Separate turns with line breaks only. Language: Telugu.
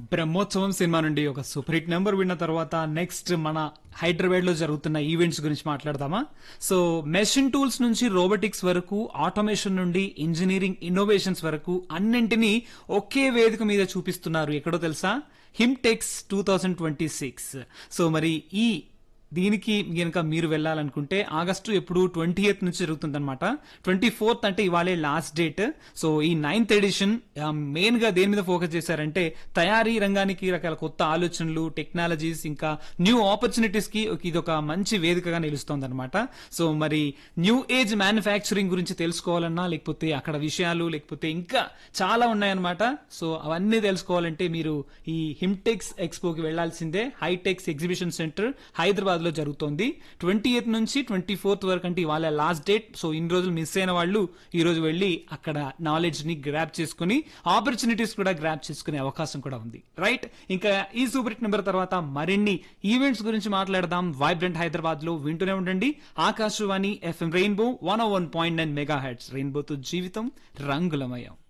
బ్రహ్మోత్సవం సినిమా నుండి ఒక సూపర్ హిట్ నెంబర్ విన్న తర్వాత నెక్స్ట్ మన హైదరాబాద్ లో జరుగుతున్న ఈవెంట్స్ గురించి మాట్లాడదామా సో మెషిన్ టూల్స్ నుంచి రోబోటిక్స్ వరకు ఆటోమేషన్ నుండి ఇంజనీరింగ్ ఇన్నోవేషన్స్ వరకు అన్నింటినీ ఒకే వేదిక మీద చూపిస్తున్నారు ఎక్కడో తెలుసా Himtex two thousand twenty six so మరి ఈ దీనికి గనక మీరు వెళ్ళాలనుకుంటే ఆగస్టు ఎప్పుడు ట్వంటీ ఎయిత్ నుంచి జరుగుతుందన్నమాట ట్వంటీ ఫోర్త్ అంటే ఇవాళే లాస్ట్ డేట్ సో ఈ నైన్త్ ఎడిషన్ మెయిన్ గా దేని మీద ఫోకస్ చేశారంటే తయారీ రంగానికి రకాల కొత్త ఆలోచనలు టెక్నాలజీస్ ఇంకా న్యూ ఆపర్చునిటీస్ కి ఒక- ఇది ఒక మంచి వేదికగా నిలుస్తోంది అనమాట సో మరి న్యూ ఏజ్ మ్యానుఫ్యాక్చరింగ్ గురించి తెలుసుకోవాలన్నా లేకపోతే అక్కడ విషయాలు లేకపోతే ఇంకా చాలా ఉన్నాయన్నమాట సో అవన్నీ తెలుసుకోవాలంటే మీరు ఈ హిమ్టెక్స్ ఎక్స్పోకి వెళ్లాల్సిందే హైటెక్స్ ఎగ్జిబిషన్ సెంటర్ హైదరాబాద్ లో జరుగుతోంది ట్వంటీ ఎయిత్ నుంచి ట్వంటీ ఫోర్త్ వరకు అంటే ఇవాళ లాస్ట్ డేట్ సో ఇన్ని రోజులు మిస్ అయిన వాళ్ళు ఈ రోజు వెళ్ళి అక్కడ నాలెడ్జ్ ని గ్రాప్ చేసుకుని ఆపర్చునిటీస్ కూడా గ్రాప్ చేసుకునే అవకాశం కూడా ఉంది రైట్ ఇంకా ఈ సూపర్ హిట్ నెంబర్ తర్వాత మరిన్ని ఈవెంట్స్ గురించి మాట్లాడదాం వైబ్రెంట్ హైదరాబాద్ లో వింటూనే ఉండండి Akashvani FM rainbow one one point nine mega heads రెయిన్బోతో జీవితం రంగులమయం